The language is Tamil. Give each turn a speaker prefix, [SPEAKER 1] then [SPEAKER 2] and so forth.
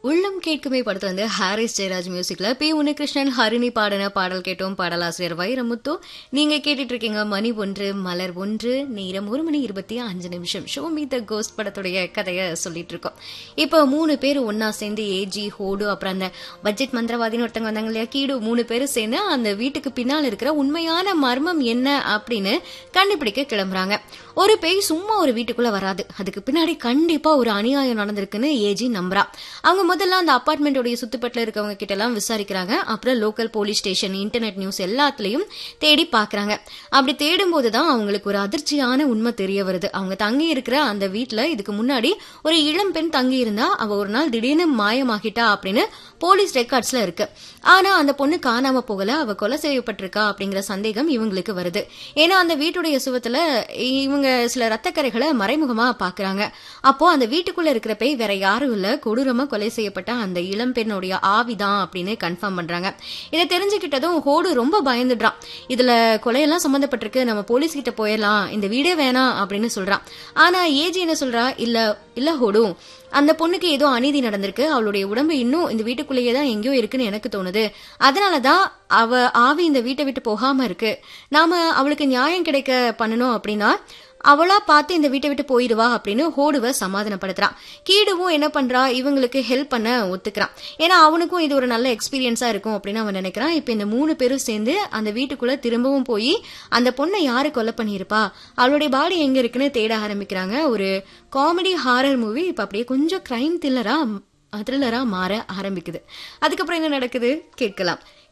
[SPEAKER 1] உள்ளம் கேட்குமே படத்துல வந்து ஹாரிஸ் ஜெயராஜ் மியூசிக்ல பி உன்னிகிருஷ்ணன் ஹரிணி பாடின பாடல் கேட்டோம் பாடலாசிரியர் வைரமுத்து நீங்க கேட்டுட்டு இருக்கீங்க மணி ஒன்று மலர் ஒன்று நேரம் ஒரு மணி இருபத்தி அஞ்சு நிமிஷம் ஷோ மீ த கோஸ்ட் படத்துடைய கதையை சொல்லிட்டு இருக்கோம் இப்போ மூணு பேர் ஒன்னா சேர்ந்து ஏஜி ஹோடு அப்புறம் அந்த பட்ஜெட் மந்திரவாதின்னு ஒருத்தங்க வந்தாங்க இல்லையா கீடு மூணு பேரும் சேர்ந்து அந்த வீட்டுக்கு பின்னால் இருக்கிற உண்மையான மர்மம் என்ன அப்படின்னு கண்டுபிடிக்க கிளம்புறாங்க ஒரு பேய் சும்மா ஒரு வீட்டுக்குள்ள வராது அதுக்கு பின்னாடி கண்டிப்பா ஒரு அநியாயம் நடந்திருக்குன்னு ஏஜி நம்புறா அவங்க முதல்ல அந்த அபார்ட்மெண்டோடைய சுத்துப்பட்டுல இருக்கவங்க கிட்ட எல்லாம் விசாரிக்கிறாங்க அப்புறம் local police station internet news எல்லாத்துலயும் தேடி பாக்குறாங்க அப்படி தேடும் போதுதான் அவங்களுக்கு ஒரு அதிர்ச்சியான உண்மை தெரிய வருது அவங்க தங்கி இருக்கிற அந்த வீட்ல இதுக்கு முன்னாடி ஒரு இளம் பெண் தங்கி இருந்தா அவ ஒரு நாள் திடீர்னு மாயமாகிட்டா அப்படின்னு போலீஸ் ரெக்கார்ட்ஸ்ல இருக்கு ஆனா அந்த பொண்ணு காணாம போகல அவ கொலை செய்யப்பட்டிருக்கா அப்படிங்கிற சந்தேகம் இவங்களுக்கு வருது ஏன்னா அந்த வீட்டுடைய சுவத்துல இவங்க சில ரத்தக்கரைகளை மறைமுகமா பாக்குறாங்க அப்போ அந்த வீட்டுக்குள்ள இருக்கிற பேய் வேற யாரும் இல்ல கொடூரமா கொலை செய்யப்பட்ட அந்த இளம் பெண்ணுடைய ஆவிதான் அப்படின்னு கன்ஃபார்ம் பண்றாங்க இதை தெரிஞ்சுக்கிட்டதும் ஹோடு ரொம்ப பயந்துடுறான் இதுல கொலையெல்லாம் சம்பந்தப்பட்டிருக்கு நம்ம போலீஸ் கிட்ட போயிடலாம் இந்த வீடே வேணாம் அப்படின்னு சொல்றான் ஆனா ஏஜி என்ன சொல்றா இல்ல இல்ல ஹோடு அந்த பொண்ணுக்கு ஏதோ அநீதி நடந்திருக்கு அவளுடைய உடம்பு இன்னும் இந்த வீட்டுக்குள்ளேயே தான் எங்கேயோ இருக்குன்னு எனக்கு தோணுது அதனாலதான் அவ ஆவி இந்த வீட்டை விட்டு போகாம இருக்கு நாம அவளுக்கு நியாயம் கிடைக்க பண்ணணும் அப்படின்னா அவளா பார்த்து இந்த வீட்டை விட்டு போயிடுவா அப்படின்னு ஹோடுவ சமாதானப்படுத்துறான் கீடுவும் என்ன பண்றா இவங்களுக்கு ஹெல்ப் பண்ண ஒத்துக்கிறான் ஏன்னா அவனுக்கும் இது ஒரு நல்ல எக்ஸ்பீரியன்ஸா இருக்கும் அப்படின்னு அவன் நினைக்கிறான் இப்ப இந்த மூணு பேரும் சேர்ந்து அந்த வீட்டுக்குள்ள திரும்பவும் போய் அந்த பொண்ணை யாரு கொலை பண்ணியிருப்பா அவளுடைய பாடி எங்க இருக்குன்னு தேட ஆரம்பிக்கிறாங்க ஒரு காமெடி ஹாரர் மூவி இப்ப அப்படியே கொஞ்சம் கிரைம் த்ரில்லரா த்ரில்லரா மாற ஆரம்பிக்குது அதுக்கப்புறம் என்ன நடக்குது கேட்கலாம்